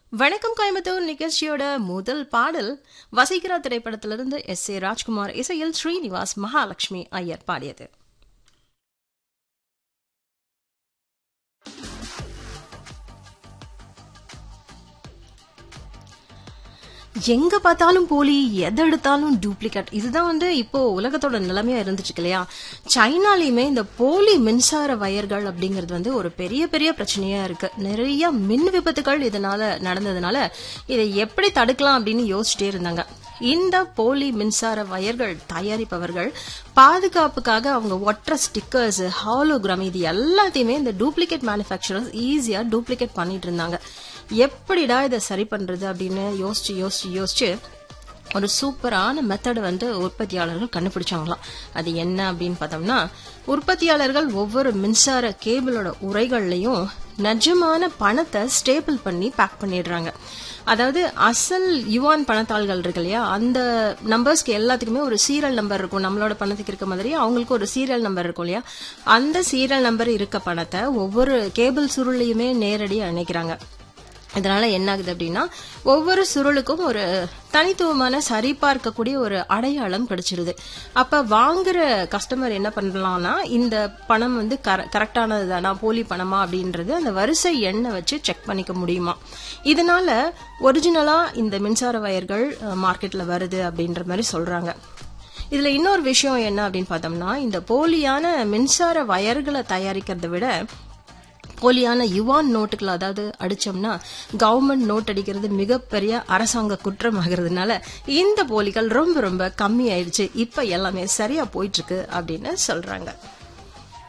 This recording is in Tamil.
வணக்கம் கோயம்புத்தூர் நிகழ்ச்சியோட முதல் பாடல் வசீகரா திரைப்படத்திலிருந்து எஸ் ஏ ராஜ்குமார் இசையில் ஸ்ரீனிவாஸ் மகாலட்சுமி ஐயர் பாடியது எங்க பார்த்தாலும் போலி எதை எடுத்தாலும் டூப்ளிகேட் இதுதான் வந்து இப்போ உலகத்தோட நிலைமையா இருந்துச்சு இல்லையா சைனாலையுமே இந்த போலி மின்சார வயர்கள் அப்படிங்கிறது வந்து ஒரு பெரிய பெரிய பிரச்சனையா இருக்கு நிறைய மின் விபத்துகள் இதனால நடந்ததுனால இதை எப்படி தடுக்கலாம் அப்படின்னு யோசிச்சுட்டே இருந்தாங்க இந்த போலி மின்சார வயர்கள் தயாரிப்பவர்கள் பாதுகாப்புக்காக அவங்க ஒற்ற ஸ்டிக்கர்ஸ் ஹாலோகிராம் இது எல்லாத்தையுமே இந்த டூப்ளிகேட் மேனுஃபேக்சரர்ஸ் ஈஸியா டூப்ளிகேட் பண்ணிட்டு இருந்தாங்க எப்படிடா இதை சரி பண்றது அப்படின்னு யோசிச்சு யோசிச்சு யோசிச்சு ஒரு சூப்பரான மெத்தடை வந்து உற்பத்தியாளர்கள் கண்டுபிடிச்சாங்களாம் அது என்ன அப்படின்னு பார்த்தோம்னா உற்பத்தியாளர்கள் ஒவ்வொரு மின்சார கேபிளோட உரைகள்லையும் நிஜமான பணத்தை ஸ்டேபிள் பண்ணி பேக் பண்ணிடுறாங்க அதாவது அசல் யுவான் பணத்தாள்கள் இருக்கு இல்லையா அந்த நம்பர்ஸ்க்கு எல்லாத்துக்குமே ஒரு சீரியல் நம்பர் இருக்கும் நம்மளோட பணத்துக்கு இருக்க மாதிரி அவங்களுக்கு ஒரு சீரியல் நம்பர் இருக்கும் இல்லையா அந்த சீரியல் நம்பர் இருக்க பணத்தை ஒவ்வொரு கேபிள் சுருளையுமே நேரடியாக இணைக்கிறாங்க இதனால என்ன ஆகுது அப்படின்னா ஒவ்வொரு சுருளுக்கும் ஒரு தனித்துவமான சரிபார்க்கக்கூடிய ஒரு அடையாளம் கிடைச்சிருது அப்ப வாங்குற கஸ்டமர் என்ன பண்ணலாம்னா இந்த பணம் வந்து கரெக்டானது தானா போலி பணமா அப்படின்றது அந்த வரிசை எண்ணை வச்சு செக் பண்ணிக்க முடியுமா இதனால ஒரிஜினலா இந்த மின்சார வயர்கள் மார்க்கெட்ல வருது அப்படின்ற மாதிரி சொல்றாங்க இதுல இன்னொரு விஷயம் என்ன அப்படின்னு பார்த்தோம்னா இந்த போலியான மின்சார வயர்களை தயாரிக்கிறத விட போலியான யுவான் நோட்டுகள் அதாவது அடிச்சோம்னா கவர்மெண்ட் நோட் அடிக்கிறது மிகப்பெரிய அரசாங்க குற்றம் ஆகிறதுனால இந்த போலிகள் ரொம்ப ரொம்ப கம்மி ஆயிடுச்சு இப்ப எல்லாமே சரியா போயிட்டு இருக்கு அப்படின்னு சொல்றாங்க